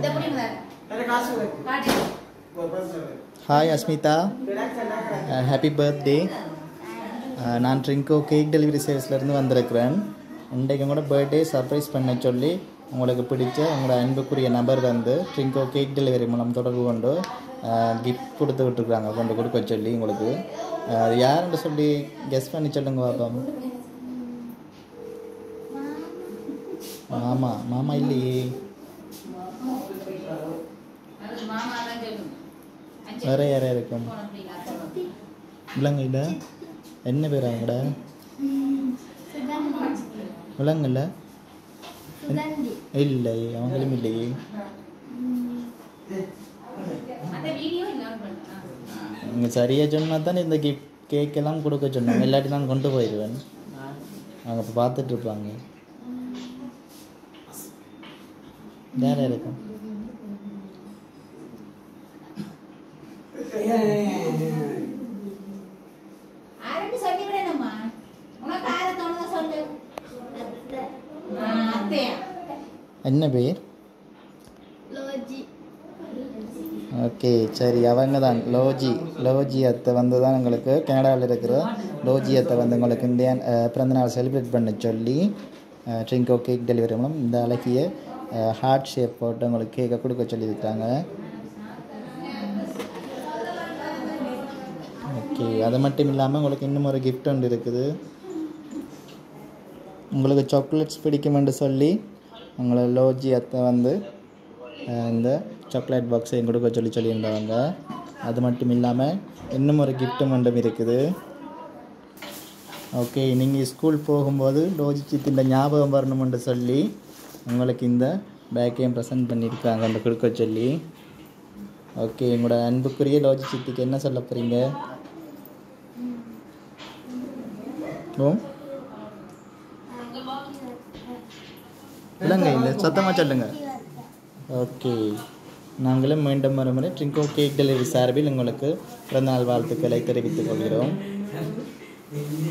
இதை பிடிங்க காட்டு ஹாய் அஸ்மிதா ஹாப்பி பர்த்டே நான் ட்ரிங்கோ கேக் டெலிவரி சர்வீஸ்லேருந்து வந்திருக்கிறேன் இன்றைக்கு கூட பர்த்டே சர்ப்ரைஸ் பண்ண சொல்லி உங்களுக்கு பிடிச்ச உங்களோட அன்புக்குரிய நபர் வந்து ட்ரிங்கோ கேக் டெலிவரி மூலம் தொடர்பு கொண்டு கிஃப்ட் கொடுத்து விட்டுருக்குறாங்க கொண்டு கொடுக்க சொல்லி உங்களுக்கு அஹ், அது யாருன்னு சொல்லி கெஸ் பண்ணி சொல்லுங்க பாப்போம் மாமா மாமா இல்லையே அது மாமா தான் சொல்லணும் அஞ்சு வேற யாரா இருக்கும் போன பிள்ளைங்க அத்தை. விலங்குல என்ன பேர் அவங்களோட விலங்குல இல்லை அவங்களும் இல்லையே அந்த வீடியோ இன்னொரு பண்ணு நீங்கள் சரியாக சொன்னால் தானே இந்த கிஃப்ட் கேக் எல்லாம் கொடுக்க சொன்னாங்க இல்லாட்டி நான் கொண்டு போயிடுவேன் அவங்க இப்போ பார்த்துட்டு இருப்பாங்க வேற இருக்கும் ஆரம்பி சொல்லி விடணுமா உனக்கு ஆர தோணுதா சொல்லு ஆ, அத்தையா என்ன பேர் ஓகே சரி அவங்க தான் லோஜி லோஜி அத்தை வந்து தான் உங்களுக்கு கனடாவில் இருக்கிற லோஜி அத்தை வந்து உங்களுக்கு இந்தியா அஹ், பிறந்தநாள் செலிப்ரேட் பண்ண சொல்லி ட்ரிங்கோ கேக் டெலிவரி மூலம் இந்த அழகிய ஹார்ட் ஷேப் போட்டு உங்களுக்கு கேக்கை கொடுக்க சொல்லியிருக்காங்க ஓகே அது மட்டும் இல்லாமல் உங்களுக்கு இன்னும் ஒரு gift ஒன்று இருக்குது உங்களுக்கு சாக்லேட்ஸ் பிடிக்குமென்று சொல்லி உங்களை லோஜி அத்தை வந்து அஹ், இந்த சாக்லேட் பாக்ஸையும் கொடுக்க சொல்லி சொல்லியிருந்தவங்க அது மட்டும் இல்லாமல் இன்னும் ஒரு கிஃப்ட்டும் ஒன்றும் இருக்குது ஓகே நீங்கள் ஸ்கூல் போகும்போது லோஜி சித்தின் ஞாபகம் வரணுமென்று சொல்லி உங்களுக்கு இந்த பேக்கையும் ப்ரெசென்ட் பண்ணியிருக்காங்க அந்த கொடுக்க சொல்லி ஓகே உங்களோட அன்புக்குரிய லோஜி சித்திக்கு என்ன சொல்ல போகிறீங்க ஓ இல்லைங்க இல்லை சத்தமாக சொல்லுங்க ஓகே நாங்களும் மீண்டும் மறுமுறை ட்ரிங்கோ கேக் டெலிவரி சார்பில் உங்களுக்கு பிறந்தநாள் வாழ்த்துக்களை தெரிவித்துக் கொள்கிறோம்